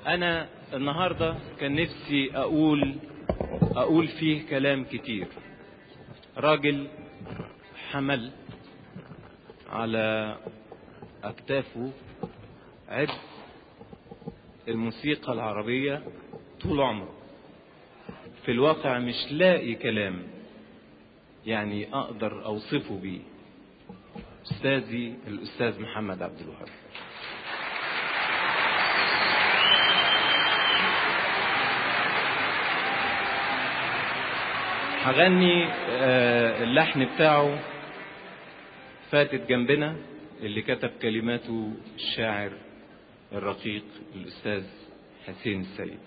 انا النهاردة كان نفسي اقول اقول فيه كلام كتير راجل حمل على اكتافه عبء الموسيقى العربية طول عمره في الواقع مش لاقي كلام يعني اقدر اوصفه بيه استاذي الاستاذ محمد عبد الوهاب هغني آه، اللحن بتاعه فاتت جنبنا اللي كتب كلماته الشاعر الرقيق الأستاذ حسين السيد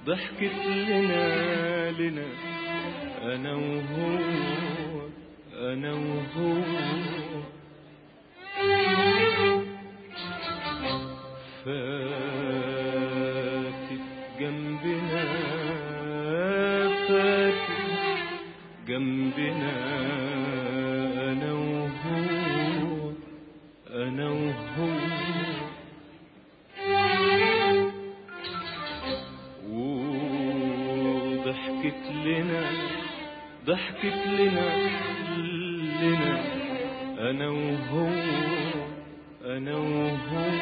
ضحكت لنا لنا أنا وهو أنا وهو فاتت جنبنا فاتت جنبنا أنا وهو أنا وهو وضحكت لنا ضحكت لنا لنا أنا وهو أنا وهو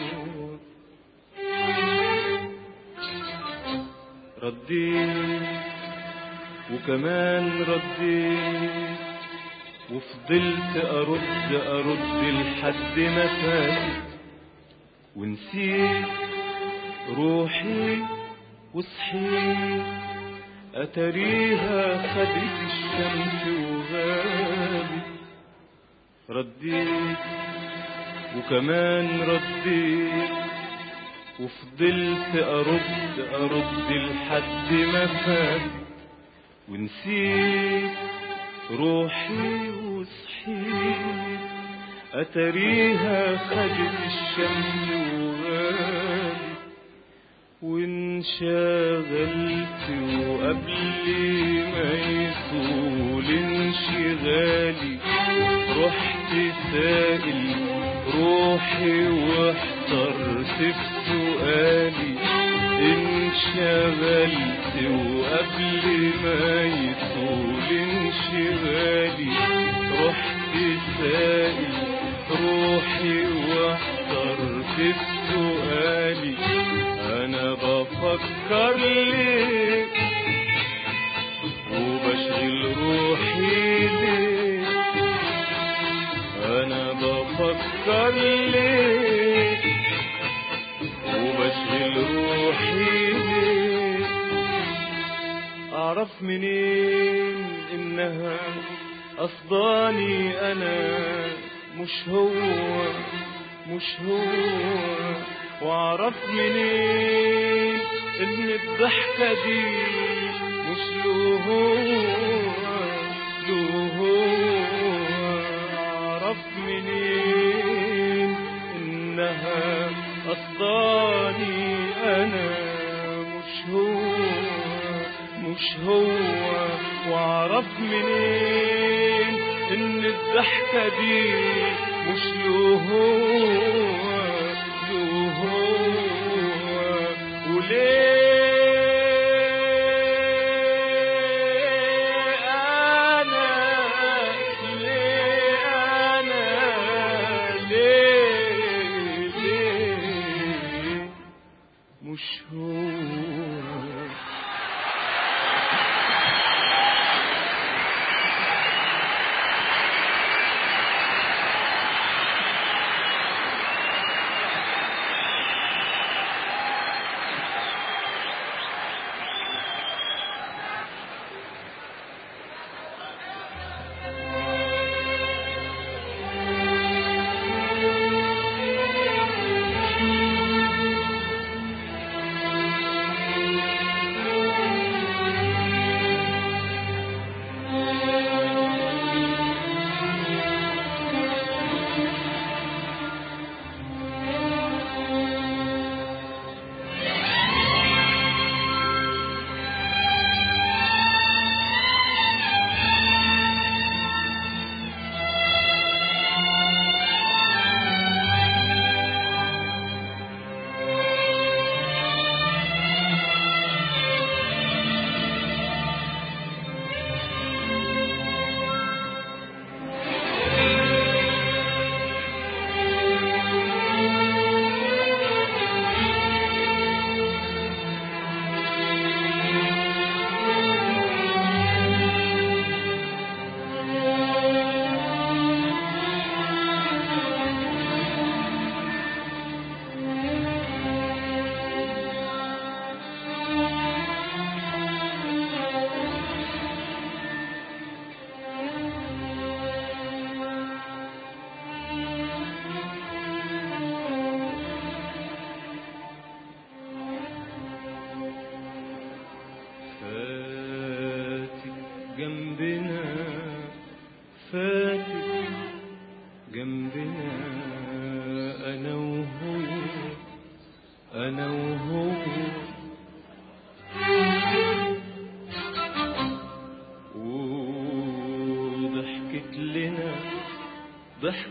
رديت وكمان رديت وفضلت أرد أرد لحد ما فات ونسيت روحي وصحيت أتريها خدت الشمس وغابت رديت وكمان رديت وفضلت أرد أرد لحد ما فات ونسيت روحي وصحيت أتريها خدت الشمس وغابت وانشغلت وقبل ما يطول انشغالي رحت سائل روحي واحترت في سؤالي انشغلت وقبل ما يطول انشغالي رحت سائل روحي واحترت في سؤالي انا بفكر ليه وبشغل روحي ليه انا بفكر ليه وبشغل روحي ليه اعرف منين انها قصداني انا مش هو مش هو واعرف منين ان الضحكة دي مش له هو له هو اعرف منين انها قصداني انا مش هو مش هو واعرف منين ان الضحكة دي مش له هو له هو وليه انا ليه انا ليه ليه مش هو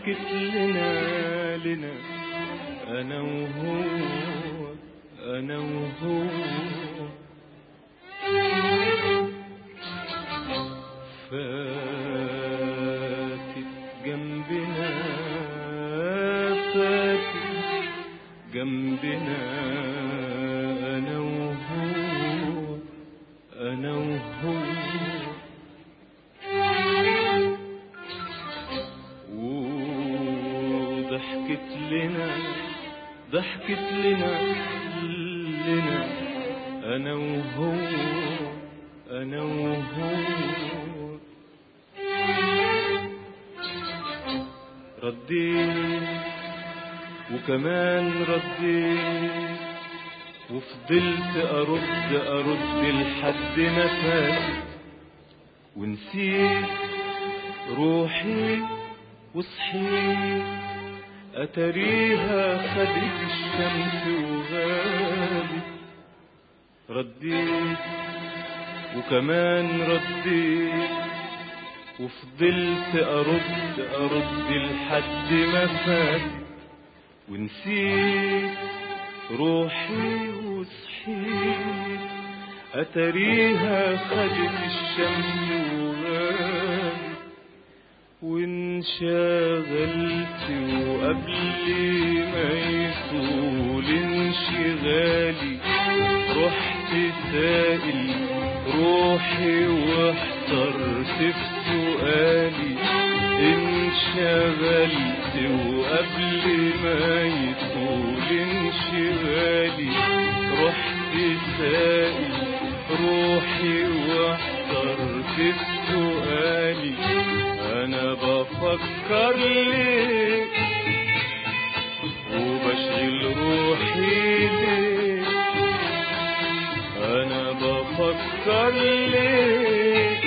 ضحكت لنا لنا أنا وهو أنا وهو فاتت جنبنا فاتت جنبنا أنا وهو أنا وهو وضحكت لنا ضحكت لنا لنا أنا وهو أنا وهو رديت وكمان رديت وفضلت أرد أرد لحد ما فات ونسيت روحي وصحيت أتريها خدت الشمس وغابت رديت وكمان رديت وفضلت أرد أرد لحد ما فات ونسيت روحي وصحيت أتريها خدت الشمس وغابت وانشغلت وقبل ما يطول انشغالي رحت سائل روحي واحترت في سؤالي انشغلت وقبل ما يطول انشغالي رحت سائل روحي واحترت في سؤالي انا بفكر ليه وبشغل روحي ليه انا بفكر ليه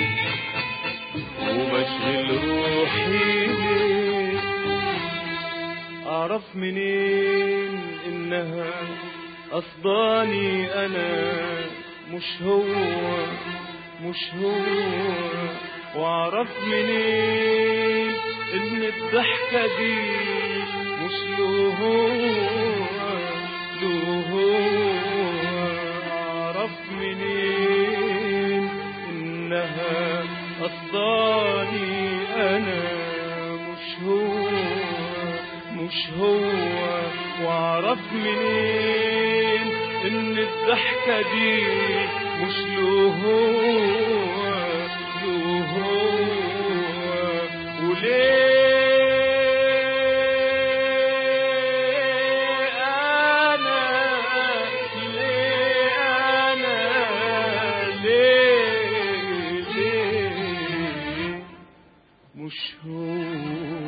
وبشغل روحي ليه اعرف منين انها قصداني انا مش هو مش هو واعرف منين ان الضحكة دي مش له هو له هو اعرف منين انها قصداني انا مش هو مش هو واعرف منين ان الضحكة دي مش له هو له هو وليه انا ليه انا ليه ليه مش هو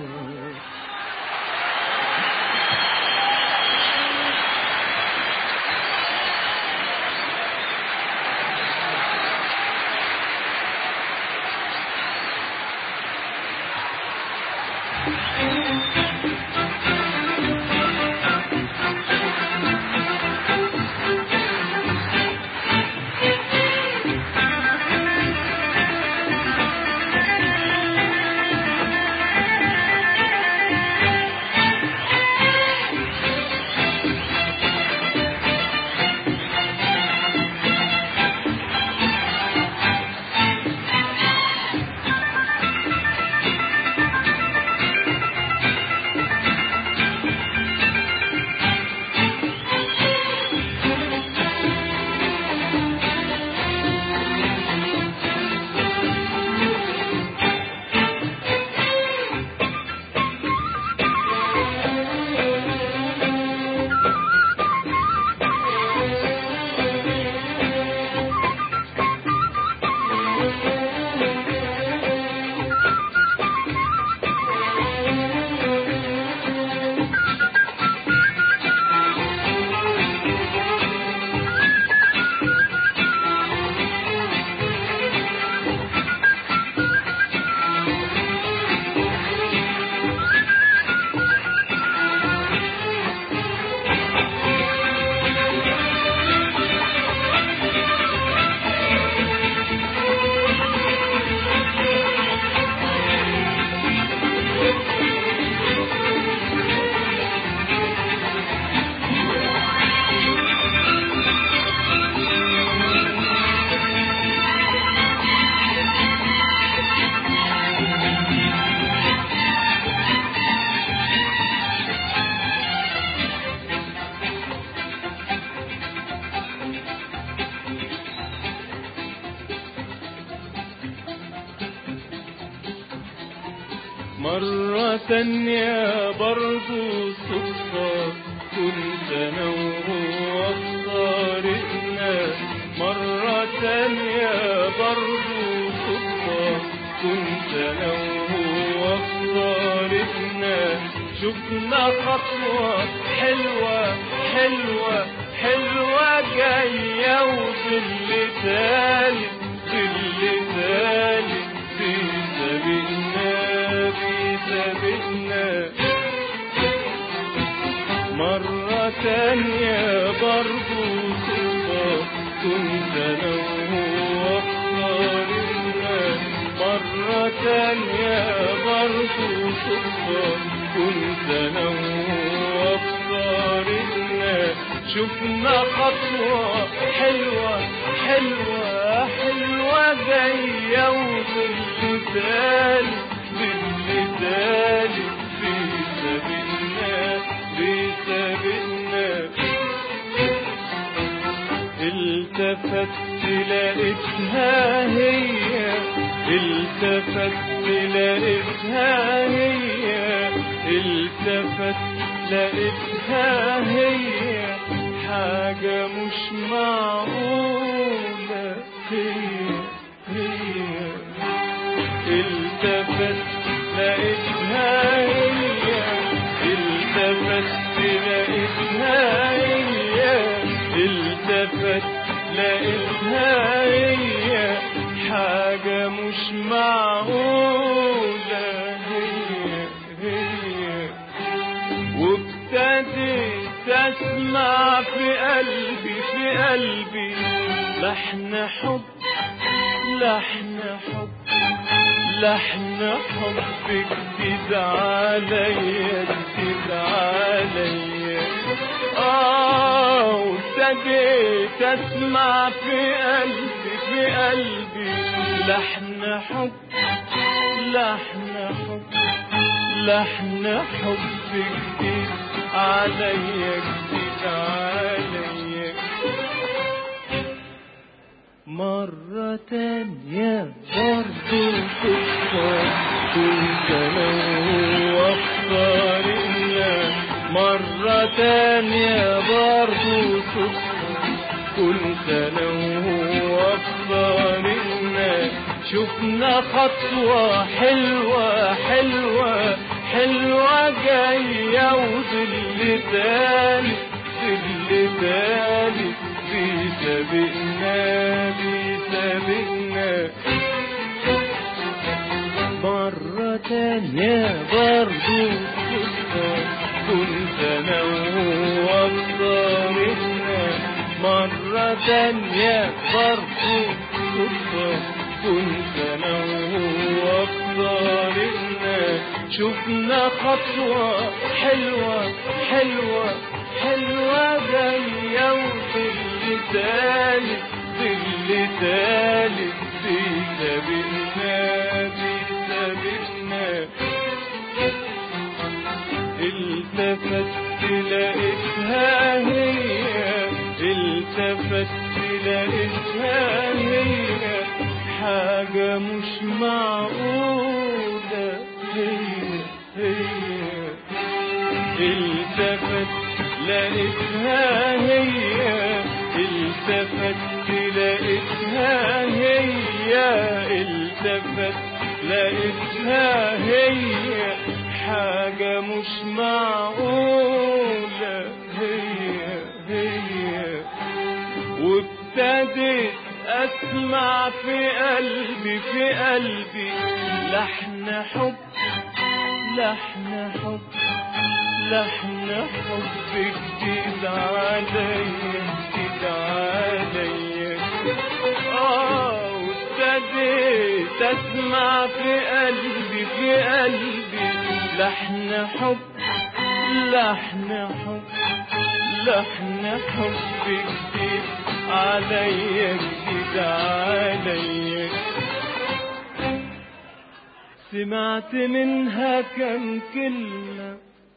مرة تانية برضو صدفة كنت أنا وهو في طريقنا مرة تانية برضو صدفة كنت أنا وهو في طريقنا شفنا خطوة حلوة حلوة حلوة جاية وظل تالت ظل تالت في سبيلنا في سبيلنا مرة تانية برضو صدفة كنت أنا وهو اختارنا مرة تانية برضو صدفة كنت أنا وهو اختارنا شفنا خطوة حلوة حلوة حلوة جاية وظل تالي ظل تالي في سبيلنا في سبيلنا التفت لقيتها هي التفت لقيتها هي التفت لقيتها هي حاجة مش معقولة هي هي التفت لقيتها هي التفت لقيتها هي التفت لقيتها هي حاجة مش معقولة هي هي وابتديت اسمع في قلبي في قلبي لحن حب لحن حب لحن حب جديد عليا جديد عليا اه وابتديت اسمع في قلبي في قلبي لحن حب لحن حب لحن حب جديد عليا جديد عليا مرة تانية برضو صدفة كنت أنا وهو في طريقنا مرة تانية برضو صدفة كنت أنا وهو في طريقنا شفنا خطوة حلوة حلوة حلوة جاية وظل تالي ظل تالي في سبيلنا في سبيلنا مرة تانية برضو صدفة كنت أنا وهو في طريقنا مرة تانية برضو صدفة كنت أنا وهو في طريقنا شفنا خطوة حلوة حلوة حلوة جاية وظل تالي ظل تالي في سبيلنا في سبيلنا التفت لقيتها هي التفت لقيتها هي حاجة مش معقولة هي هي التفت لقيتها هي التفت لقيتها هي التفت لقيتها هي حاجة مش معقولة هي هي وابتديت اسمع في قلبي في قلبي لحن حب لحن حب لحن حب جديد عليا جديد عليا اه وابتديت اسمع في قلبي في قلبي لحن حب لحن حب لحن حب جديد عليا جديد عليا سمعت منها كم كلمة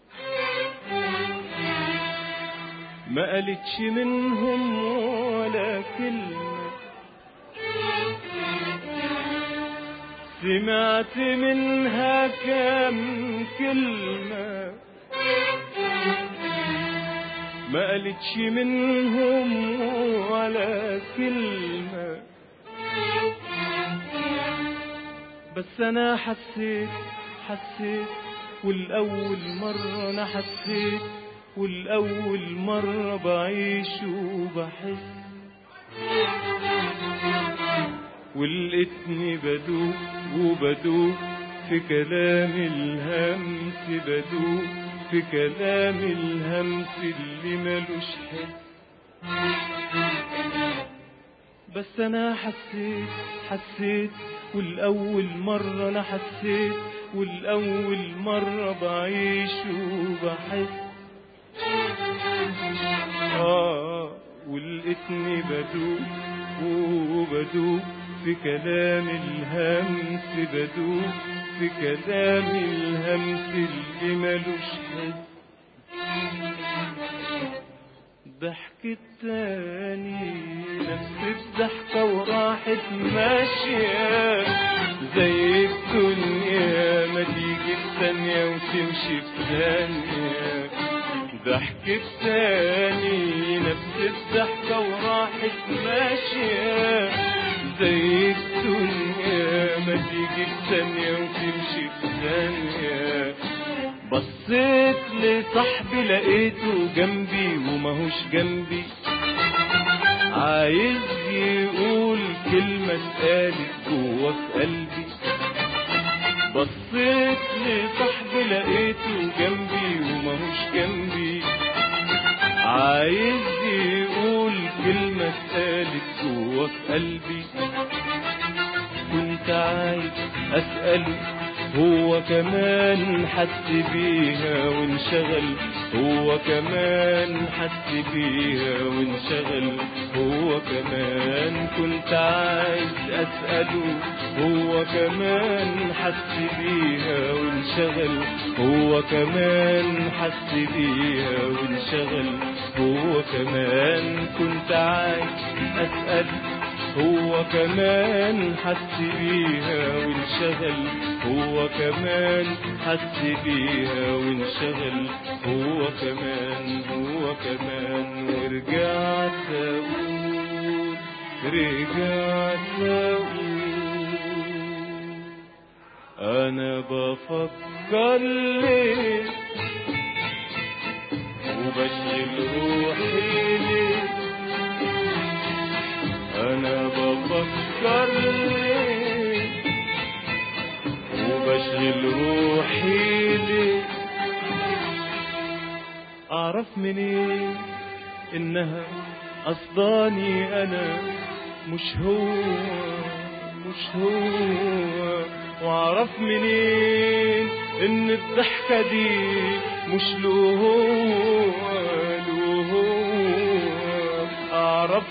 ما قالتش منهم ولا كلمة سمعت منها كم كلمة ما قالتش منهم ولا كلمة بس أنا حسيت حسيت والأول مرة أنا حسيت والأول مرة بعيش وبحس ولقيتني بدوب وبدوب في كلام الهمس بدوب في كلام الهمس اللي ملوش حس بس انا حسيت حسيت والاول مرة انا حسيت والاول مرة بعيش وبحس آه ولقيتني بدوب وبدوب في كلام الهمس بدوب في كلام الهمس اللي ملوش حس ضحكت تاني نفس الضحكة وراحت ماشية زي الدنيا ما تيجي في ثانية وتمشي في ثانية ضحكت تاني نفس الضحكة وراحت ماشية زي الدنيا ما تيجي في ثانية وتمشي في ثانية بصيت لصاحبي لقيته جنبي وماهوش جنبي عايز يقول كلمة اتقالت جوا في قلبي بصيت لصاحبي لقيته جنبي وماهوش جنبي عايز يقول كلمة اتقالت جوا في قلبي كنت عايز أسأله هو كمان حس بيها وانشغل هو كمان حس بيها وانشغل هو كمان كنت عايز أسأله هو كمان حس بيها وانشغل هو كمان حس بيها وانشغل هو كمان كنت عايز أسأله هو كمان حس بيها وانشغل هو كمان حس بيها وانشغل هو كمان هو كمان ورجعت اقول رجعت اقول انا بفكر ليه وبشغل روحي ليه انا بفكر ليه وبشغل روحي ليه اعرف منين انها قصداني انا مش هو مش هو واعرف منين ان الضحكة دي مش له هو له هو اعرف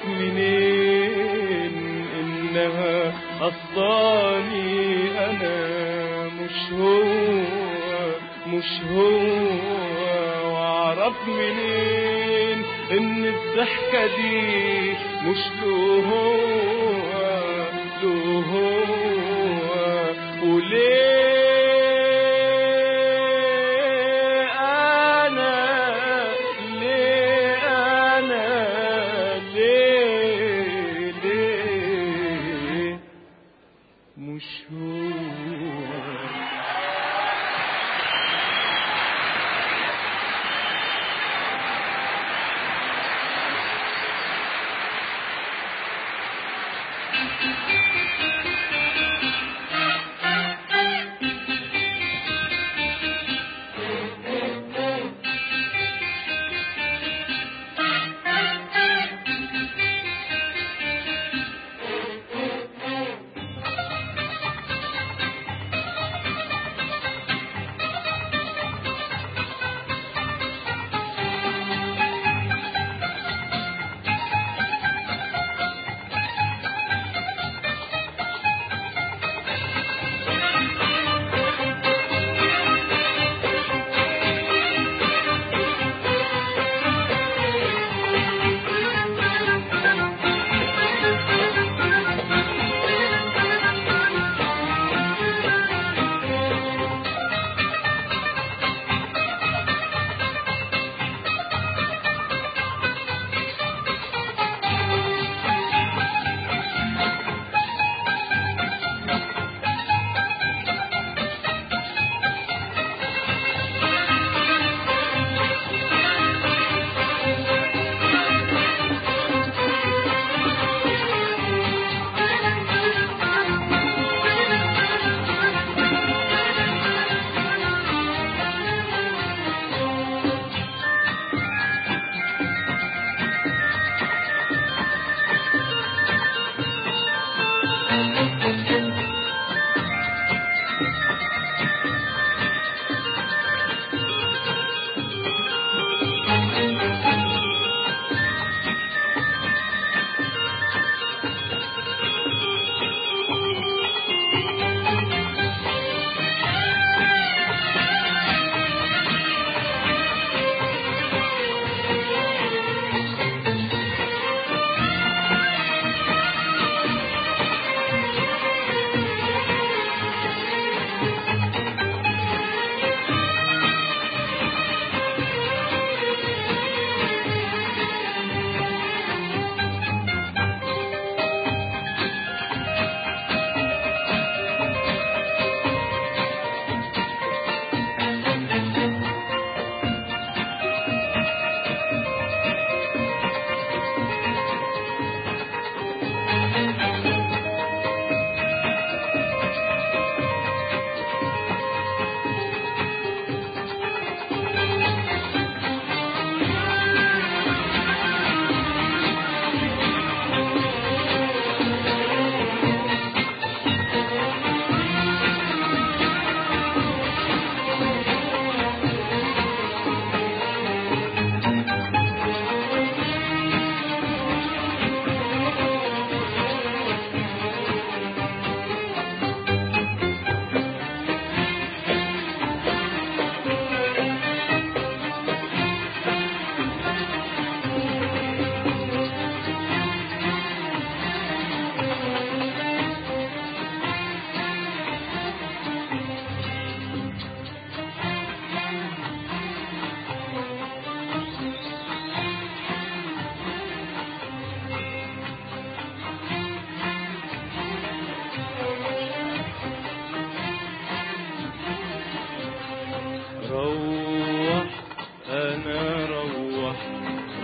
منين انها قصداني انا مش هو مش هو واعرف منين ان الضحكة دي مش له هو له هو وليه انا ليه انا ليه ليه مش هو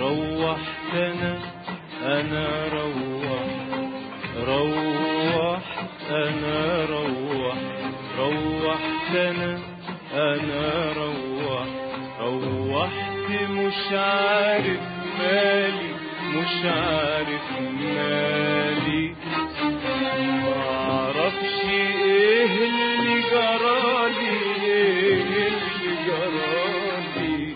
روحت انا انا روحت روحت انا روحت روحت انا انا روحت روحت مش عارف مالي مش عارف مالي معرفش ايه اللي جرالي ايه اللي جرالي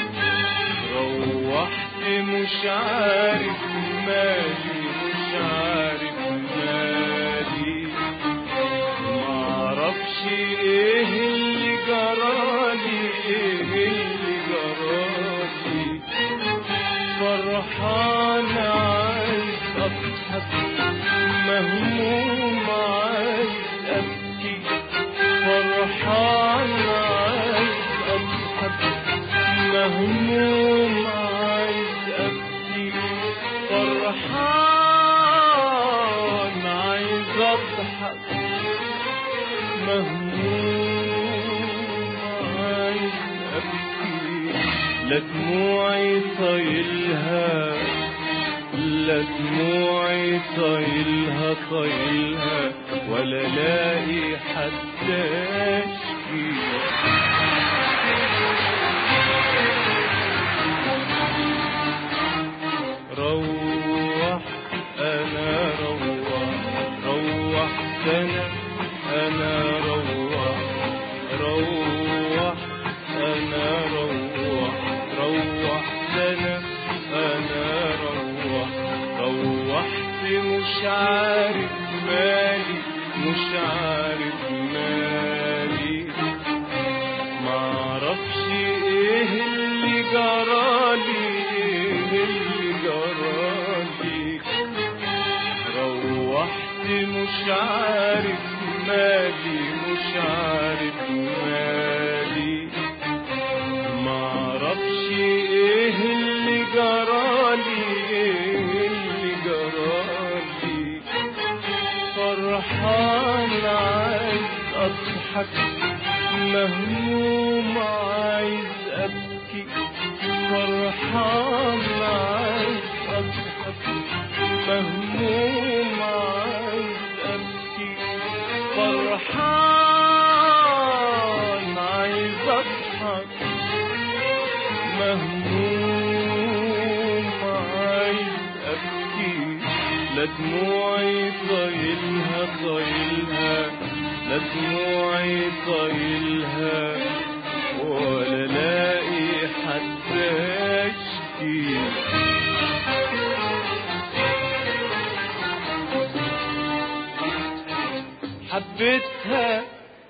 روحت مش عارف مالي مش عارف مالي معرفش ايه اللي جرالي ايه اللي جرالي فرحان عايز اضحك مهموم عايز ابكي فرحان عايز اضحك مهموم عايز ابكي فرحان عايز اضحك مهموم عايز ابكي لا دموعي طايلها لا دموعي طايلها طايلها ولا لاقي حد اشكي روح انا روح روحت انا انا روح روح انا روح روحت انا انا روح روحت مش عارف مالي مش عارف مالي معرفش ايه اللي جرالي ايه اللي جرالي روحت مش عارف مالي مش عارف مالي معرفش ايه اللي جرالي ايه اللي جرالي فرحان عايز اضحك مهموم عايز ابكي فرحان عايز اضحك مهموم عايز ابكي فرحان عايز اضحك مهموم عايز ابكي لا دموعي طايلها طايلها لا دموعي طايلها ولا لاقي حد اشكي حبيتها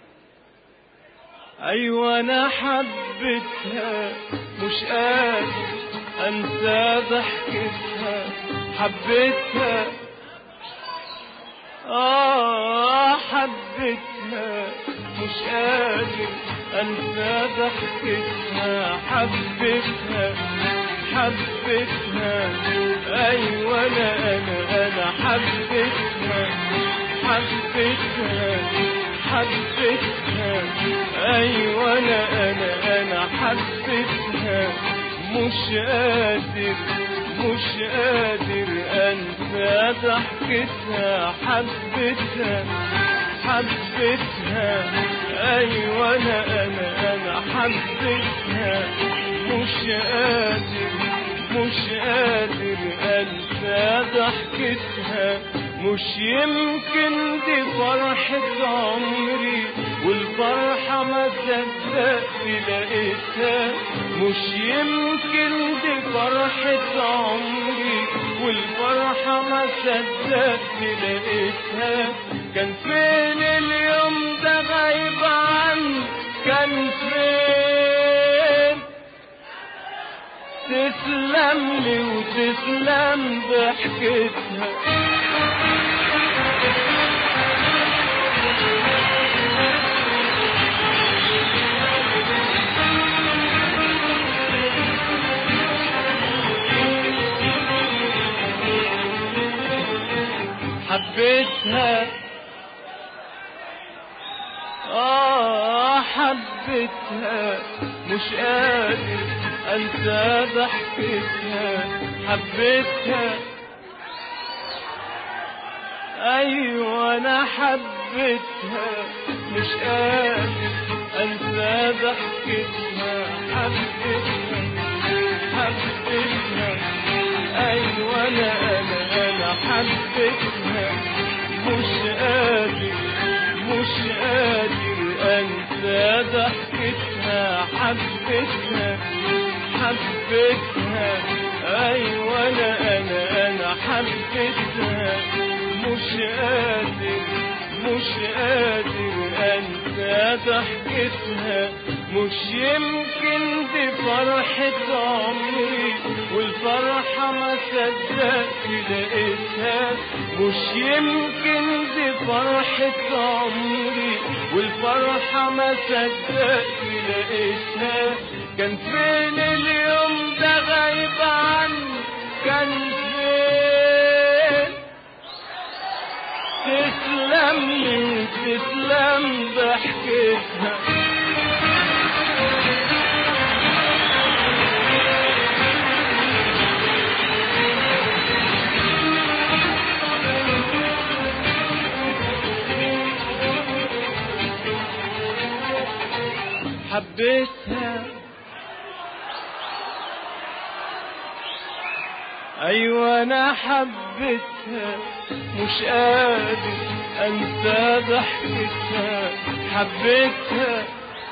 ايوه انا حبيتها مش قادر انسى ضحكتها حبيتها اه حبيتها مش قادر انسى ضحكتها حبيتها حبيتها ايوه انا انا انا حبيتها حبيتها حبيتها ايوه انا انا انا حبيتها مش قادر مش قادر انسى ضحكتها حبيتها حبيتها ايوه انا انا انا حبيتها مش قادر مش قادر انسى ضحكتها مش يمكن دي فرحة عمري والفرحة ما صدقت لقيتها مش يمكن دي فرحة عمري والفرحة ما صدقت لقيتها كان فين اليوم ده غايب عني كان فين تسلم لي وتسلم ضحكتها حبيتها آه حبيتها مش قادر انسى ضحكتها حبيتها ايوه انا حبيتها مش قادر انسى ضحكتها حبيتها حبيتها ايوه انا انا انا حبيتها مش قادر مش قادر انسى ضحكتها حبيتها حبيتها ايوه انا انا انا حبيتها مش قادر مش قادر انسى ضحكتها مش يمكن دي فرحة عمري والفرحة ما صدقت لقيتها مش يمكن دي فرحة عمري والفرحة ما صدقت لقيتها كان فين اليوم ده غايب عني كان فين تسلم لي وتسلم ضحكتها حبيتها ايوه انا حبيتها مش قادر انسى ضحكتها حبيتها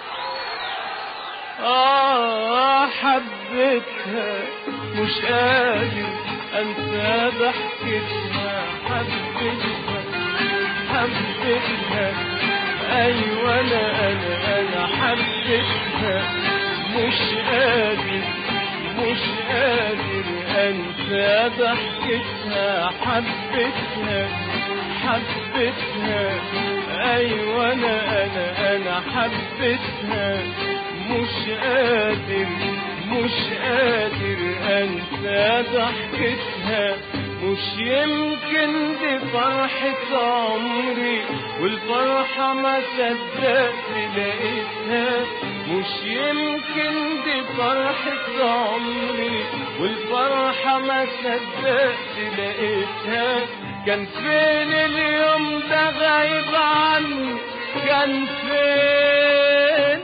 اه حبيتها مش قادر انسى ضحكتها حبيتها حبيتها ايوه انا انا انا حبيتها مش قادر مش قادر انسى ضحكتها حبيتها حبيتها ايوه انا انا انا حبيتها مش قادر مش قادر انسى ضحكتها مش يمكن دي فرحة عمري والفرحة ما صدقت لقيتها مش يمكن دي فرحة عمري والفرحة ما صدقت لقيتها كان فين اليوم ده غايب عني كان فين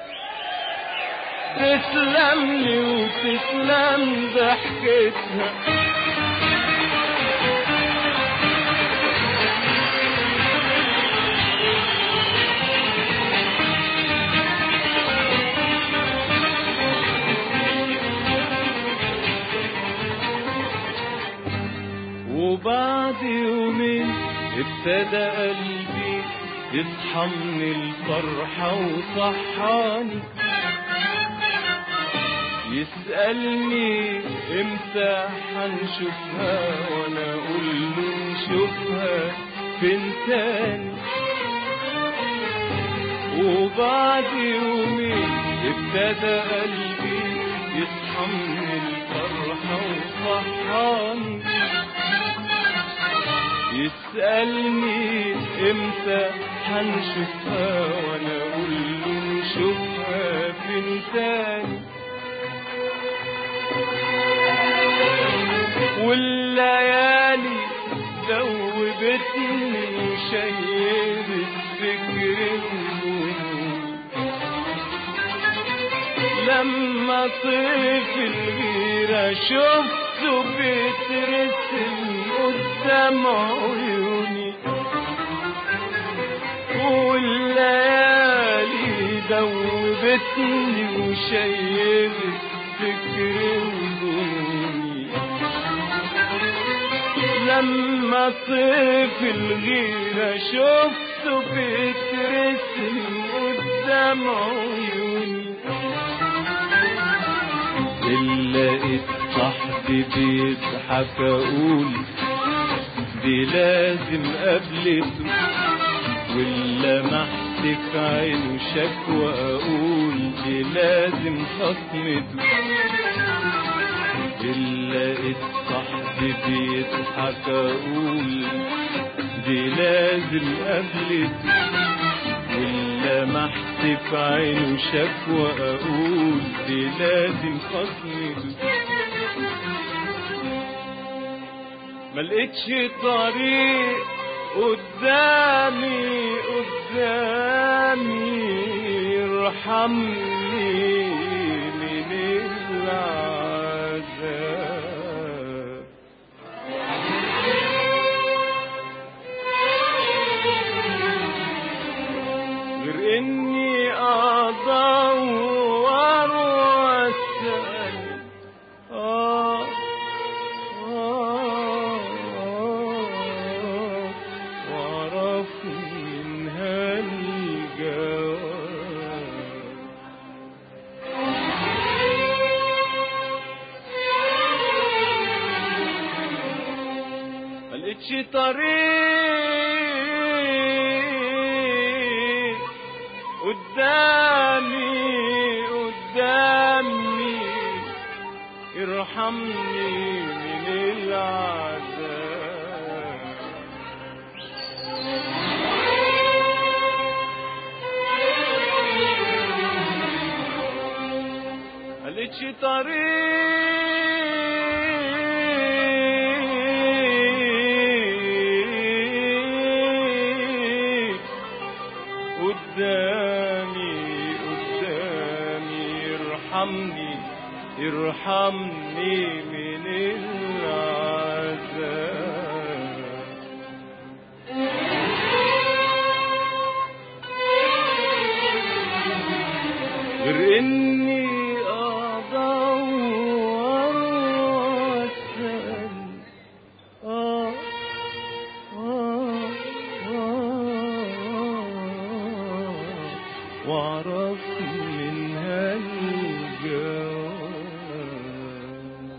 تسلم لي وتسلم ضحكتها وبعد يومين ابتدى قلبي يصحى من الفرحة وصحاني يسألني امتى هنشوفها وانا اقول له نشوفها فين تاني وبعد يومين ابتدى قلبي يصحى من الفرحة وصحاني يسألني امتى هنشوفها وانا اقول له نشوفها فين تاني والليالي ذوبتني وشيبت فكر الهموم لما طيف الغيرة شفته بيترسم قدام عيوني والليالي ذوبتني وشيبت فكر وظنوني لما طيف الغيرة شفته بيترسم قدام عيوني إلا لقيت صاحبي بيضحك أقول دي لازم قابلته ولا محت في عينه شكوى أقول دي لازم خصمته إلا لقيت صاحبي بيضحك أقول دي لازم قابلته ولا لمحت في عينه شكوى اقول دي لازم خصمي ما لقيتش طريق قدامي قدامي ارحمني من العذاب غير اني ادور واسال آه آه واعرف منها الجواب ملقتش طريق قدامي قدامي ارحمني من العذاب ملقتش طريق قدامي قدامي ارحمني ارحمني من العذاب غير اني ادور واسال آه آه آه واعرف منها الجواب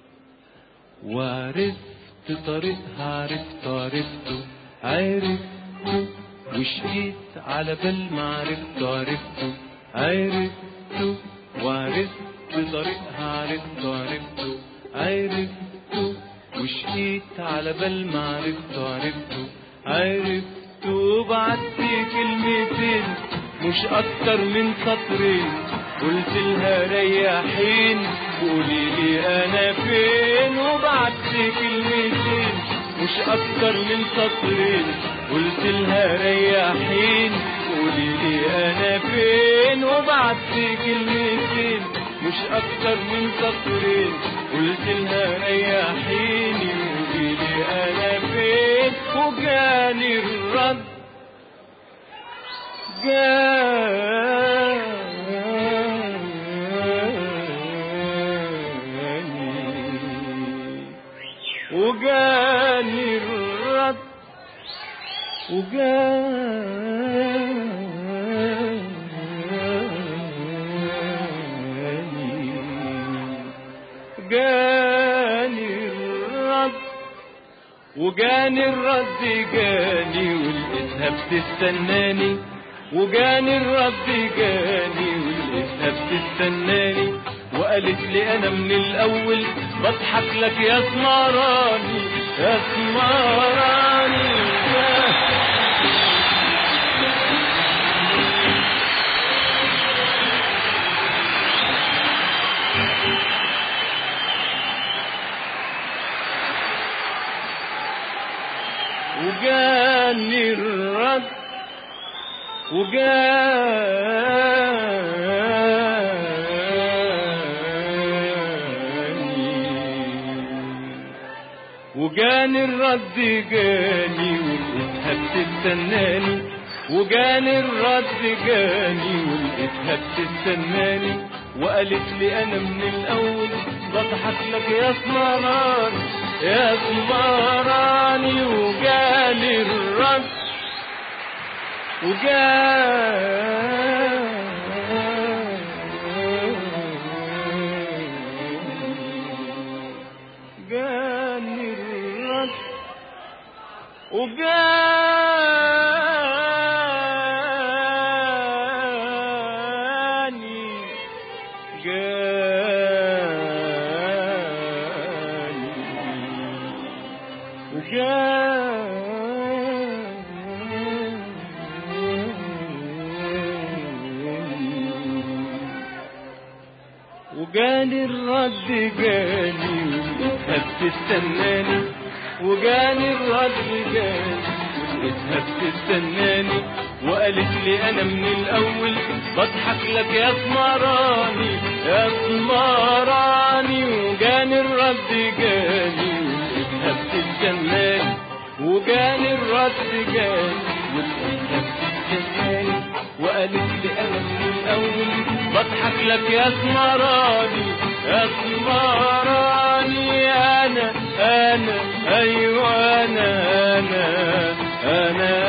وعرفت طريقها عرفت عرفته عرفته وشقيت على بال ما عرفته عرفته عرفته وعرفت طريقها عرفته عرفته عرفته وشقيت على بال ما عرفته عرفته عرفته وبعت كلمتين مش اكتر من سطرين قلت لها ريحين قولي لي انا فين وبعت كلمتين مش اكتر من سطرين قلت لها ريحين قولي لي انا فين وبعت كلمتين مش اكتر من سطرين قلت لها ريحيني قولي لي انا فين وجاني الرد جاني وجاني الرد وجاني جاني الرد وجاني الرد جاني والإسهاب تستناني وجاني الرد جاني والإسهاب تستناني وقالت لي أنا من الأول بضحك لك يا سمراني يا سمراني يا وجاني الرد وجاني وجاني الرد جاني والإسهاب تستناني وجاني الرد جاني والإسهاب تستناني وقالت لي أنا من الأول بضحك لك يا سمراني يا سمراني وجاني الرد وجاني الرد وجاني جاني وجاني الرد جاني ولقيتها بتستناني وجاني الرد جاني ولقيتها بتستناني وقالت لي انا من الاول بضحك لك يا سمراني يا سمراني وجاني الرد جاني ولقيتها بتستناني وجاني الرد جاني ولقيتها بتستناني وقالت لي انا من الاول بضحك لك يا سمراني يا سمراني انا انا ايوه انا انا انا